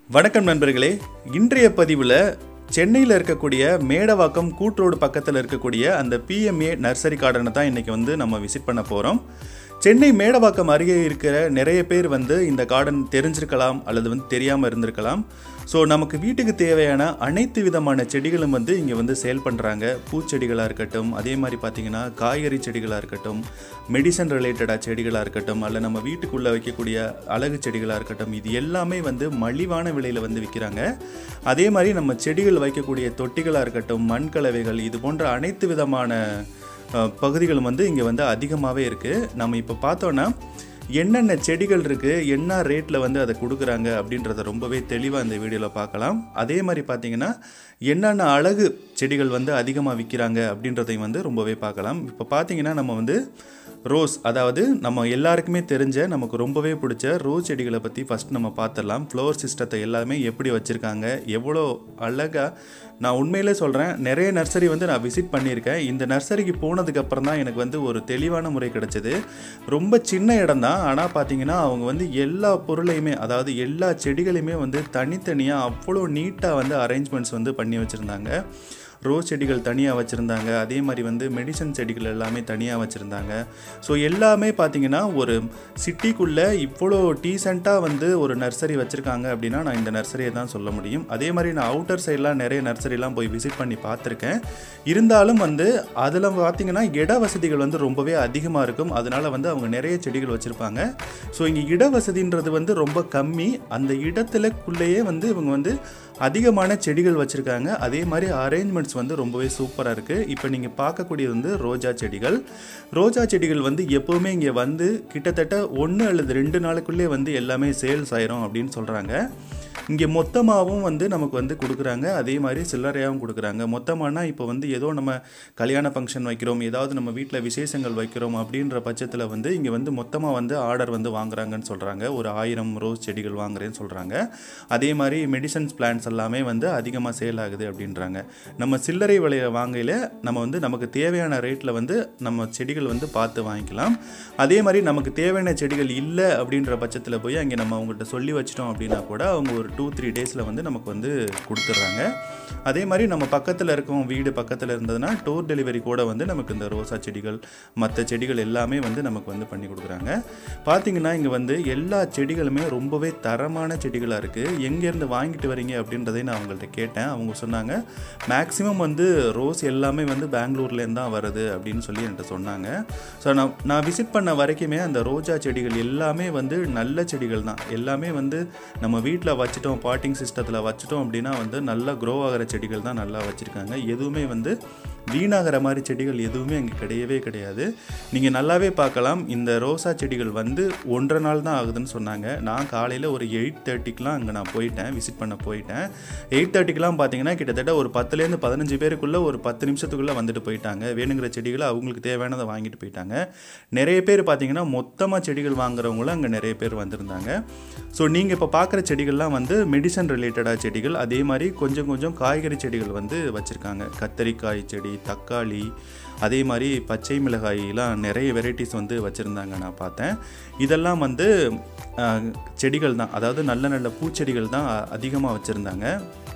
வணக்கம் நண்பர்களே இன்றைய பதிவில் சென்னையில் இருக்கக்கூடிய மேடவாக்கம் கூட்ரோடு பக்கத்தில் இருக்கக்கூடிய அந்த பிஎம்ஏ நர்சரி கார்டனை தான் இன்றைக்கி வந்து நம்ம விசிட் பண்ண போகிறோம் சென்னை மேடவாக்கம் அருகே இருக்கிற நிறைய பேர் வந்து இந்த கார்டன் தெரிஞ்சிருக்கலாம் அல்லது வந்து தெரியாமல் இருந்திருக்கலாம் ஸோ நமக்கு வீட்டுக்கு தேவையான அனைத்து விதமான செடிகளும் வந்து இங்கே வந்து சேல் பண்ணுறாங்க பூச்செடிகளாக இருக்கட்டும் அதே மாதிரி பார்த்தீங்கன்னா காய்கறி செடிகளாக இருக்கட்டும் மெடிசன் ரிலேட்டடாக செடிகளாக இருக்கட்டும் அல்ல நம்ம வீட்டுக்குள்ளே வைக்கக்கூடிய அழகு செடிகளாக இருக்கட்டும் இது எல்லாமே வந்து மலிவான விலையில் வந்து விற்கிறாங்க அதே மாதிரி நம்ம செடிகள் வைக்கக்கூடிய தொட்டிகளாக இருக்கட்டும் மண் கலவைகள் இது போன்ற அனைத்து விதமான அஹ், பகுதிகளும் வந்து இங்கே வந்து அதிகமாகவே இருக்குது நம்ம இப்போ பார்த்தோன்னா என்னென்ன செடிகள் இருக்குது என்ன ரேட்டில் வந்து அதை கொடுக்குறாங்க அப்படின்றத ரொம்பவே தெளிவாக இந்த வீடியோவில் பார்க்கலாம் அதே மாதிரி பார்த்தீங்கன்னா என்னென்ன அழகு செடிகள் வந்து அதிகமாக விற்கிறாங்க அப்படின்றதையும் வந்து ரொம்பவே பார்க்கலாம் இப்போ பார்த்தீங்கன்னா நம்ம வந்து ரோஸ் அதாவது நம்ம எல்லாருக்குமே தெரிஞ்ச நமக்கு ரொம்பவே பிடிச்ச ரோஸ் செடிகளை பற்றி ஃபஸ்ட் நம்ம பார்த்துடலாம் ஃப்ளவர் சிஸ்டத்தை எல்லாமே எப்படி வச்சுருக்காங்க எவ்வளோ அழகாக நான் உண்மையிலே சொல்கிறேன் நிறைய நர்சரி வந்து நான் விசிட் பண்ணியிருக்கேன் இந்த நர்சரிக்கு போனதுக்கப்புறம் தான் எனக்கு வந்து ஒரு தெளிவான முறை கிடச்சிது ரொம்ப சின்ன இடம் தான் ஆனால் பார்த்தீங்கன்னா அவங்க வந்து எல்லா பொருளையுமே அதாவது எல்லா செடிகளையுமே வந்து தனித்தனியாக அவ்வளோ நீட்டாக வந்து அரேஞ்ச்மெண்ட்ஸ் வந்து பண்ணி வச்சுருந்தாங்க ரோஸ் செடிகள் தனியாக வச்சுருந்தாங்க அதே மாதிரி வந்து மெடிசன் செடிகள் எல்லாமே தனியாக வச்சுருந்தாங்க ஸோ எல்லாமே பார்த்தீங்கன்னா ஒரு சிட்டிக்குள்ளே இவ்வளோ டீசெண்டாக வந்து ஒரு நர்சரி வச்சுருக்காங்க அப்படின்னா நான் இந்த நர்சரியை தான் சொல்ல முடியும் அதே மாதிரி நான் அவுட்டர் சைட்லாம் நிறைய நர்சரிலாம் போய் விசிட் பண்ணி பார்த்துருக்கேன் இருந்தாலும் வந்து அதில் பார்த்தீங்கன்னா இட வசதிகள் வந்து ரொம்பவே அதிகமாக இருக்கும் அதனால் வந்து அவங்க நிறைய செடிகள் வச்சுருப்பாங்க ஸோ இங்கே இட வசதின்றது வந்து ரொம்ப கம்மி அந்த இடத்துலக்குள்ளேயே வந்து இவங்க வந்து அதிகமான செடிகள் வச்சுருக்காங்க அதே மாதிரி அரேஞ்ச்மெண்ட்ஸ் வந்து ரொம்பவே சூப்பராக இருக்குது இப்போ நீங்கள் பார்க்கக்கூடியது வந்து ரோஜா செடிகள் ரோஜா செடிகள் வந்து எப்போவுமே இங்கே வந்து கிட்டத்தட்ட ஒன்று அல்லது ரெண்டு நாளுக்குள்ளே வந்து எல்லாமே சேல்ஸ் ஆயிரும் அப்படின்னு சொல்கிறாங்க இங்கே மொத்தமாகவும் வந்து நமக்கு வந்து கொடுக்குறாங்க அதே மாதிரி சில்லறையாகவும் கொடுக்குறாங்க மொத்தமானா இப்போ வந்து ஏதோ நம்ம கல்யாண ஃபங்க்ஷன் வைக்கிறோம் ஏதாவது நம்ம வீட்டில் விசேஷங்கள் வைக்கிறோம் அப்படின்ற பட்சத்தில் வந்து இங்கே வந்து மொத்தமாக வந்து ஆர்டர் வந்து வாங்குறாங்கன்னு சொல்கிறாங்க ஒரு ஆயிரம் ரோஸ் செடிகள் வாங்குறேன்னு சொல்கிறாங்க அதே மாதிரி மெடிசன்ஸ் பிளான்ஸ் எல்லாமே வந்து அதிகமாக சேல் ஆகுது அப்படின்றாங்க நம்ம சில்லறை விலையை வாங்கையில் நம்ம வந்து நமக்கு தேவையான ரேட்டில் வந்து நம்ம செடிகள் வந்து பார்த்து வாங்கிக்கலாம் அதே மாதிரி நமக்கு தேவையான செடிகள் இல்லை அப்படின்ற பட்சத்தில் போய் அங்கே நம்ம அவங்கள்ட்ட சொல்லி வச்சிட்டோம் அப்படின்னா கூட அவங்க ஒரு டூ த்ரீ டேஸில் வந்து நமக்கு வந்து கொடுத்துட்றாங்க அதே மாதிரி நம்ம பக்கத்தில் இருக்கோம் வீடு பக்கத்தில் இருந்ததுன்னா டோர் டெலிவரி கூட வந்து நமக்கு இந்த ரோசா செடிகள் மற்ற செடிகள் எல்லாமே வந்து நமக்கு வந்து பண்ணி கொடுக்குறாங்க பார்த்தீங்கன்னா இங்கே வந்து எல்லா செடிகளுமே ரொம்பவே தரமான செடிகளாக இருக்குது எங்கேருந்து வாங்கிட்டு வரீங்க அப்படின்றதை நான் அவங்கள்ட்ட கேட்டேன் அவங்க சொன்னாங்க மேக்ஸிமம் வந்து ரோஸ் எல்லாமே வந்து பெங்களூர்லேருந்து தான் வருது அப்படின்னு சொல்லி என்கிட்ட சொன்னாங்க ஸோ நான் நான் விசிட் பண்ண வரைக்குமே அந்த ரோஜா செடிகள் எல்லாமே வந்து நல்ல செடிகள் தான் எல்லாமே வந்து நம்ம வீட்டில் வச்சுட்டோம் பாட்டிங் சிஸ்டத்தில் வச்சுட்டோம் அப்படின்னா வந்து நல்லா க்ரோ ஆகிற செடிகள் தான் நல்லா வச்சுருக்காங்க எதுவுமே வந்து வீணாகிற மாதிரி செடிகள் எதுவுமே அங்கே கிடையவே கிடையாது நீங்கள் நல்லாவே பார்க்கலாம் இந்த ரோசா செடிகள் வந்து ஒன்றரை நாள் தான் ஆகுதுன்னு சொன்னாங்க நான் காலையில் ஒரு எயிட் தேர்ட்டிக்கெலாம் அங்கே நான் போயிட்டேன் விசிட் பண்ண போயிட்டேன் எயிட் தேர்ட்டிக்கெலாம் பார்த்தீங்கன்னா கிட்டத்தட்ட ஒரு பத்துலேருந்து பதினஞ்சு பேருக்குள்ளே ஒரு பத்து நிமிஷத்துக்குள்ளே வந்துட்டு போயிட்டாங்க வேணுங்கிற செடிகளை அவங்களுக்கு தேவையானதை வாங்கிட்டு போயிட்டாங்க நிறைய பேர் பார்த்தீங்கன்னா மொத்தமாக செடிகள் வாங்குறவங்களும் அங்கே நிறைய பேர் வந்திருந்தாங்க ஸோ நீங்கள் இப்போ பார்க்குற செடிகள்லாம் வந்து மெடிசன் ரிலேட்டடாக செடிகள் அதே மாதிரி கொஞ்சம் கொஞ்சம் காய்கறி செடிகள் வந்து வச்சுருக்காங்க கத்தரிக்காய் செடி தக்காளி அதே மாதிரி பச்சை மிளகாயெலாம் நிறைய வெரைட்டிஸ் வந்து வச்சுருந்தாங்க நான் பார்த்தேன் இதெல்லாம் வந்து அஹ், செடிகள் தான் அதாவது நல்ல நல்ல பூச்செடிகள் தான் அதிகமாக வச்சுருந்தாங்க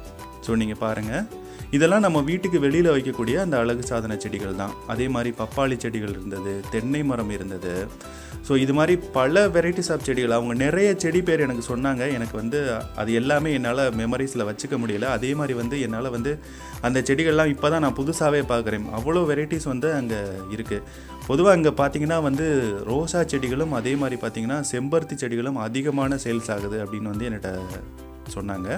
ஸோ நீங்கள் பாருங்கள் இதெல்லாம் நம்ம வீட்டுக்கு வெளியில் வைக்கக்கூடிய அந்த அழகு சாதன செடிகள் தான் அதே மாதிரி பப்பாளி செடிகள் இருந்தது தென்னை மரம் இருந்தது ஸோ இது மாதிரி பல வெரைட்டிஸ் ஆஃப் செடிகள் அவங்க நிறைய செடி பேர் எனக்கு சொன்னாங்க எனக்கு வந்து அது எல்லாமே என்னால் மெமரிஸில் வச்சுக்க முடியல அதே மாதிரி வந்து என்னால் வந்து அந்த செடிகள்லாம் இப்போ தான் நான் புதுசாகவே பார்க்குறேன் அவ்வளோ வெரைட்டிஸ் வந்து அங்கே இருக்குது பொதுவாக அங்கே பார்த்தீங்கன்னா வந்து ரோசா செடிகளும் அதே மாதிரி பார்த்தீங்கன்னா செம்பருத்தி செடிகளும் அதிகமான சேல்ஸ் ஆகுது அப்படின்னு வந்து என்கிட்ட சொன்னாங்க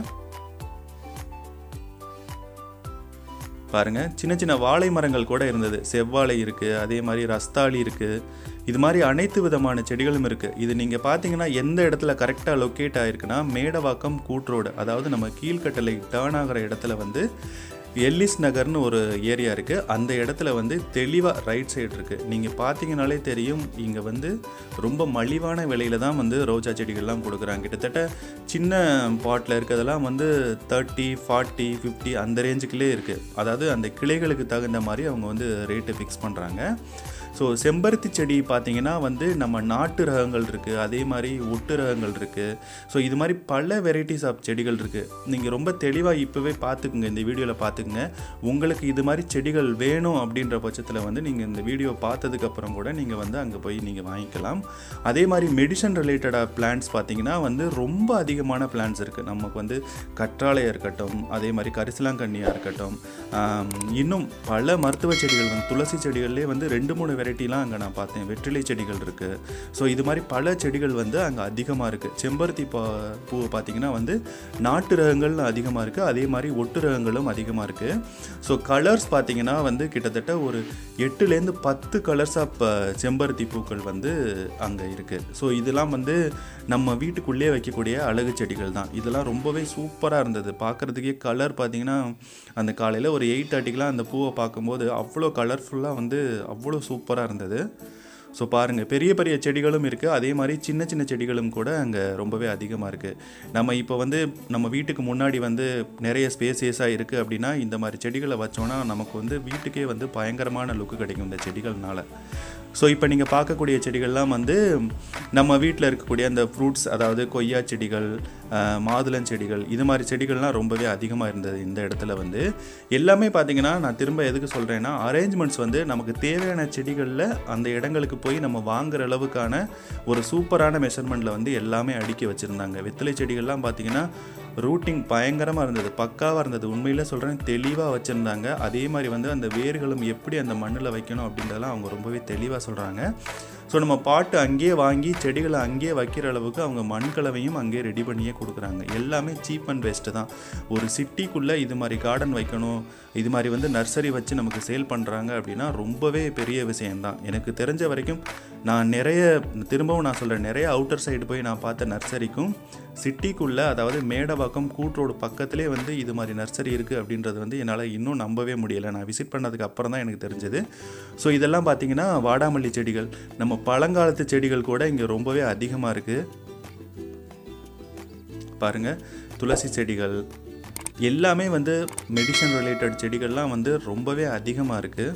பாருங்க சின்ன சின்ன வாழை மரங்கள் கூட இருந்தது செவ்வாழை இருக்குது அதே மாதிரி ரஸ்தாளி இருக்குது இது மாதிரி அனைத்து விதமான செடிகளும் இருக்குது இது நீங்கள் பார்த்தீங்கன்னா எந்த இடத்துல கரெக்டாக லொக்கேட் ஆகிருக்குன்னா மேடவாக்கம் கூட்ரோடு அதாவது நம்ம கீழ்கட்டளை டேர்ன் ஆகிற இடத்துல வந்து எல்லிஸ் நகர்னு ஒரு ஏரியா இருக்குது அந்த இடத்துல வந்து தெளிவாக ரைட் சைடு இருக்குது நீங்கள் பார்த்தீங்கனாலே தெரியும் இங்கே வந்து ரொம்ப மலிவான விலையில தான் வந்து ரோஜா செடிகள்லாம் கொடுக்குறாங்க கிட்டத்தட்ட சின்ன பாட்டில் இருக்கிறதெல்லாம் வந்து தேர்ட்டி ஃபார்ட்டி ஃபிஃப்டி அந்த ரேஞ்சுக்குள்ளே இருக்குது அதாவது அந்த கிளைகளுக்கு தகுந்த மாதிரி அவங்க வந்து ரேட்டு ஃபிக்ஸ் பண்ணுறாங்க ஸோ செம்பருத்தி செடி பார்த்தீங்கன்னா வந்து நம்ம நாட்டு ரகங்கள் இருக்குது அதே மாதிரி ஒட்டு ரகங்கள் இருக்குது ஸோ இது மாதிரி பல வெரைட்டிஸ் ஆஃப் செடிகள் இருக்குது நீங்கள் ரொம்ப தெளிவாக இப்போவே பார்த்துக்குங்க இந்த வீடியோவில் பார்த்துக்குங்க உங்களுக்கு இது மாதிரி செடிகள் வேணும் அப்படின்ற பட்சத்தில் வந்து நீங்கள் இந்த வீடியோ பார்த்ததுக்கப்புறம் கூட நீங்கள் வந்து அங்கே போய் நீங்கள் வாங்கிக்கலாம் அதே மாதிரி மெடிசன் ரிலேட்டடாக பிளான்ஸ் பார்த்தீங்கன்னா வந்து ரொம்ப அதிகமான பிளான்ஸ் இருக்குது நமக்கு வந்து கற்றாழையாக இருக்கட்டும் அதே மாதிரி கரிசலாங்கண்ணியாக இருக்கட்டும் ஆம், இன்னும் பல மருத்துவ செடிகள் வந்து துளசி செடிகள்லேயே வந்து ரெண்டு மூணு வெரைட்டிலாம் அங்கே நான் பார்த்தேன் வெற்றிலை செடிகள் இருக்குது ஸோ இது மாதிரி பல செடிகள் வந்து அங்கே அதிகமாக இருக்குது செம்பருத்தி பா பூவை பார்த்தீங்கன்னா வந்து நாட்டு ரகங்கள் அதிகமாக இருக்குது அதே மாதிரி ஒட்டு ரகங்களும் அதிகமாக இருக்குது ஸோ கலர்ஸ் பார்த்தீங்கன்னா வந்து கிட்டத்தட்ட ஒரு எட்டுலேருந்து பத்து கலர்ஸ் ஆஃப் செம்பருத்தி பூக்கள் வந்து அங்கே இருக்குது ஸோ இதெல்லாம் வந்து நம்ம வீட்டுக்குள்ளே வைக்கக்கூடிய அழகு செடிகள் தான் இதெல்லாம் ரொம்பவே சூப்பராக இருந்தது பார்க்குறதுக்கே கலர் பார்த்தீங்கன்னா அந்த காலையில் ஒரு எயிட் தேர்ட்டிக்கெலாம் அந்த பூவை பார்க்கும்போது அவ்வளோ கலர்ஃபுல்லாக வந்து அவ்வளோ சூப்பராக இருந்தது ஸோ பாருங்கள் பெரிய பெரிய செடிகளும் இருக்குது அதே மாதிரி சின்ன சின்ன செடிகளும் கூட அங்கே ரொம்பவே அதிகமாக இருக்குது நம்ம இப்போ வந்து நம்ம வீட்டுக்கு முன்னாடி வந்து நிறைய ஸ்பேசியஸாக இருக்குது அப்படின்னா இந்த மாதிரி செடிகளை வச்சோன்னா நமக்கு வந்து வீட்டுக்கே வந்து பயங்கரமான லுக்கு கிடைக்கும் இந்த செடிகள்னால ஸோ இப்போ நீங்கள் பார்க்கக்கூடிய செடிகள்லாம் வந்து நம்ம வீட்டில் இருக்கக்கூடிய அந்த ஃப்ரூட்ஸ் அதாவது கொய்யா செடிகள் அஹ், மாதுளம் செடிகள் இது மாதிரி செடிகள்லாம் ரொம்பவே அதிகமாக இருந்தது இந்த இடத்துல வந்து எல்லாமே பார்த்தீங்கன்னா நான் திரும்ப எதுக்கு சொல்கிறேன்னா அரேஞ்ச்மெண்ட்ஸ் வந்து நமக்கு தேவையான செடிகளில் அந்த இடங்களுக்கு போய் நம்ம வாங்குற அளவுக்கான ஒரு சூப்பரான மெஷர்மெண்ட்டில் வந்து எல்லாமே அடுக்கி வச்சுருந்தாங்க வெத்தலை செடிகள்லாம் பார்த்தீங்கன்னா ரூட்டிங் பயங்கரமாக இருந்தது பக்காவாக இருந்தது உண்மையில் சொல்கிறேன் தெளிவாக வச்சுருந்தாங்க அதே மாதிரி வந்து அந்த வேர்களும் எப்படி அந்த மண்ணில் வைக்கணும் அப்படின்றதெல்லாம் அவங்க ரொம்பவே தெளிவாக சொல்கிறாங்க ஸோ நம்ம பாட்டு அங்கேயே வாங்கி செடிகளை அங்கேயே வைக்கிற அளவுக்கு அவங்க மண் கலவையும் அங்கேயே ரெடி பண்ணியே கொடுக்குறாங்க எல்லாமே சீப் அண்ட் பெஸ்ட்டு தான் ஒரு சிட்டிக்குள்ளே இது மாதிரி கார்டன் வைக்கணும் இது மாதிரி வந்து நர்சரி வச்சு நமக்கு சேல் பண்ணுறாங்க அப்படின்னா ரொம்பவே பெரிய விஷயம்தான் எனக்கு தெரிஞ்ச வரைக்கும் நான் நிறைய திரும்பவும் நான் சொல்கிறேன் நிறைய அவுட்டர் சைடு போய் நான் பார்த்த நர்சரிக்கும் சிட்டிக்குள்ளே அதாவது மேடவாக்கம் கூட்ரோடு பக்கத்திலே வந்து இது மாதிரி நர்சரி இருக்குது அப்படின்றது வந்து என்னால் இன்னும் நம்பவே முடியலை நான் விசிட் பண்ணதுக்கு அப்புறம் தான் எனக்கு தெரிஞ்சது ஸோ இதெல்லாம் பார்த்தீங்கன்னா வாடாமல்லி செடிகள் நம்ம பழங்காலத்து செடிகள் கூட இங்கே ரொம்பவே அதிகமாக இருக்குது பாருங்கள் துளசி செடிகள் எல்லாமே வந்து மெடிசன் ரிலேட்டட் செடிகள்லாம் வந்து ரொம்பவே அதிகமாக இருக்குது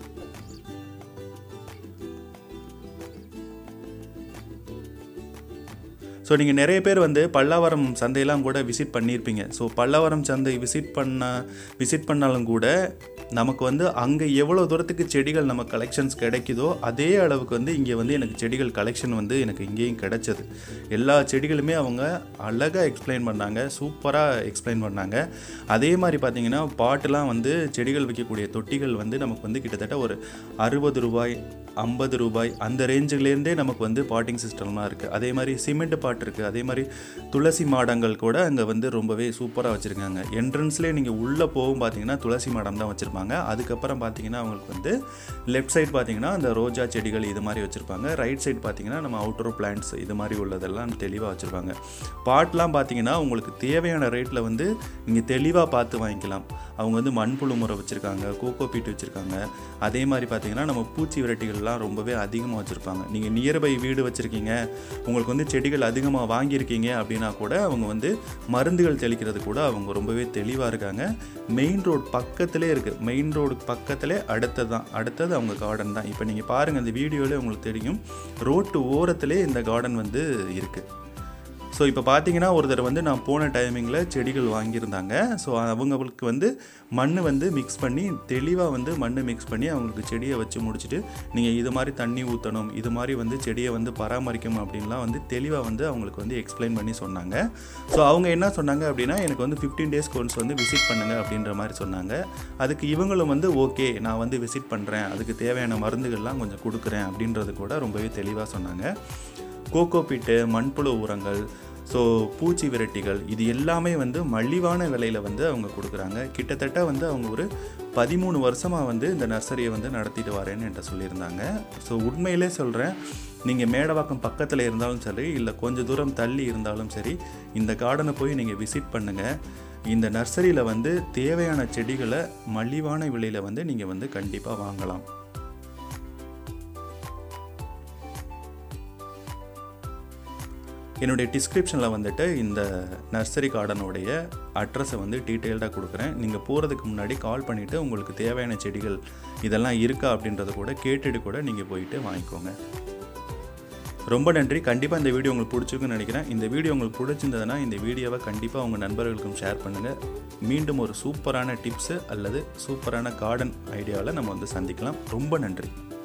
ஸோ நீங்கள் நிறைய பேர் வந்து பல்லாவரம் சந்தையெல்லாம் கூட விசிட் பண்ணியிருப்பீங்க ஸோ பல்லாவரம் சந்தை விசிட் பண்ண விசிட் பண்ணாலும் கூட நமக்கு வந்து அங்கே எவ்வளோ தூரத்துக்கு செடிகள் நம்ம கலெக்ஷன்ஸ் கிடைக்குதோ அதே அளவுக்கு வந்து இங்கே வந்து எனக்கு செடிகள் கலெக்ஷன் வந்து எனக்கு இங்கேயும் கிடைச்சது எல்லா செடிகளுமே அவங்க அழகாக எக்ஸ்பிளைன் பண்ணாங்க சூப்பராக எக்ஸ்பிளைன் பண்ணாங்க அதே மாதிரி பார்த்தீங்கன்னா பாட்டெலாம் வந்து செடிகள் வைக்கக்கூடிய தொட்டிகள் வந்து நமக்கு வந்து கிட்டத்தட்ட ஒரு அறுபது ரூபாய் ஐம்பது ரூபாய் அந்த ரேஞ்சுலேருந்தே நமக்கு வந்து பாட்டிங் சிஸ்டம்லாம் இருக்குது அதே மாதிரி சிமெண்ட் பாட் இருக்குது அதே மாதிரி துளசி மாடங்கள் கூட அங்கே வந்து ரொம்பவே சூப்பராக வச்சுருக்காங்க என்ட்ரன்ஸ்லேயே நீங்கள் உள்ளே போகும் பார்த்தீங்கன்னா துளசி மாடம் தான் வச்சுருப்பாங்க அதுக்கப்புறம் பார்த்தீங்கன்னா அவங்களுக்கு வந்து லெஃப்ட் சைடு பார்த்தீங்கன்னா அந்த ரோஜா செடிகள் இது மாதிரி வச்சுருப்பாங்க ரைட் சைடு பார்த்தீங்கன்னா நம்ம அவுட்டர் பிளான்ட்ஸ் இது மாதிரி உள்ளதெல்லாம் தெளிவாக வச்சுருப்பாங்க பாட்லாம் பார்த்தீங்கன்னா உங்களுக்கு தேவையான ரேட்டில் வந்து நீங்கள் தெளிவாக பார்த்து வாங்கிக்கலாம் அவங்க வந்து மண்புழு முறை வச்சுருக்காங்க கோகோ பீட் வச்சுருக்காங்க அதே மாதிரி பார்த்தீங்கன்னா நம்ம பூச்சி விரட்டிகள்லாம் ரொம்பவே அதிகமாக வச்சுருப்பாங்க நீங்கள் நியர்பை வீடு வச்சுருக்கீங்க உங்களுக்கு வந்து செடிகள் அதிகமாக வாங்கியிருக்கீங்க அப்படின்னா கூட அவங்க வந்து மருந்துகள் தெளிக்கிறது கூட அவங்க ரொம்பவே தெளிவாக இருக்காங்க மெயின் ரோடு பக்கத்திலே இருக்குது மெயின் ரோடு பக்கத்திலே அடுத்தது தான் அடுத்தது அவங்க கார்டன் தான் இப்போ நீங்கள் பாருங்கள் இந்த வீடியோவில் உங்களுக்கு தெரியும் ரோட்டு ஓரத்திலே இந்த கார்டன் வந்து இருக்குது ஸோ இப்போ பார்த்தீங்கன்னா ஒருத்தர் வந்து நான் போன டைமிங்கில் செடிகள் வாங்கியிருந்தாங்க ஸோ அவங்களுக்கு வந்து மண் வந்து மிக்ஸ் பண்ணி தெளிவாக வந்து மண் மிக்ஸ் பண்ணி அவங்களுக்கு செடியை வச்சு முடிச்சுட்டு நீங்கள் இது மாதிரி தண்ணி ஊற்றணும் இது மாதிரி வந்து செடியை வந்து பராமரிக்கணும் அப்படின்லாம் வந்து தெளிவாக வந்து அவங்களுக்கு வந்து எக்ஸ்பிளைன் பண்ணி சொன்னாங்க ஸோ அவங்க என்ன சொன்னாங்க அப்படின்னா எனக்கு வந்து ஃபிஃப்டீன் டேஸ் கோர்ஸ் வந்து விசிட் பண்ணுங்க அப்படின்ற மாதிரி சொன்னாங்க அதுக்கு இவங்களும் வந்து ஓகே நான் வந்து விசிட் பண்ணுறேன் அதுக்கு தேவையான மருந்துகள்லாம் கொஞ்சம் கொடுக்குறேன் அப்படின்றது கூட ரொம்பவே தெளிவாக சொன்னாங்க கோகோ பீட்டு மண்புழு உரங்கள் ஸோ பூச்சி விரட்டிகள் இது எல்லாமே வந்து மலிவான விலையில் வந்து அவங்க கொடுக்குறாங்க கிட்டத்தட்ட வந்து அவங்க ஒரு பதிமூணு வருஷமாக வந்து இந்த நர்சரியை வந்து நடத்திட்டு வரேன்னு என்கிட்ட சொல்லியிருந்தாங்க ஸோ உண்மையிலே சொல்கிறேன் நீங்கள் மேடவாக்கம் பக்கத்தில் இருந்தாலும் சரி இல்லை கொஞ்சம் தூரம் தள்ளி இருந்தாலும் சரி இந்த கார்டனை போய் நீங்கள் விசிட் பண்ணுங்கள் இந்த நர்சரியில் வந்து தேவையான செடிகளை மலிவான விலையில் வந்து நீங்கள் வந்து கண்டிப்பாக வாங்கலாம் என்னுடைய டிஸ்கிரிப்ஷனில் வந்துட்டு இந்த நர்சரி கார்டனுடைய அட்ரஸை வந்து டீட்டெயில்டாக கொடுக்குறேன் நீங்கள் போகிறதுக்கு முன்னாடி கால் பண்ணிவிட்டு உங்களுக்கு தேவையான செடிகள் இதெல்லாம் இருக்கா அப்படின்றத கூட கேட்டுட்டு கூட நீங்கள் போயிட்டு வாங்கிக்கோங்க ரொம்ப நன்றி கண்டிப்பாக இந்த வீடியோ உங்களுக்கு பிடிச்சிருக்குன்னு நினைக்கிறேன் இந்த வீடியோ உங்களுக்கு பிடிச்சிருந்ததுன்னா இந்த வீடியோவை கண்டிப்பாக உங்கள் நண்பர்களுக்கும் ஷேர் பண்ணுங்கள் மீண்டும் ஒரு சூப்பரான டிப்ஸு அல்லது சூப்பரான கார்டன் ஐடியாவில் நம்ம வந்து சந்திக்கலாம் ரொம்ப நன்றி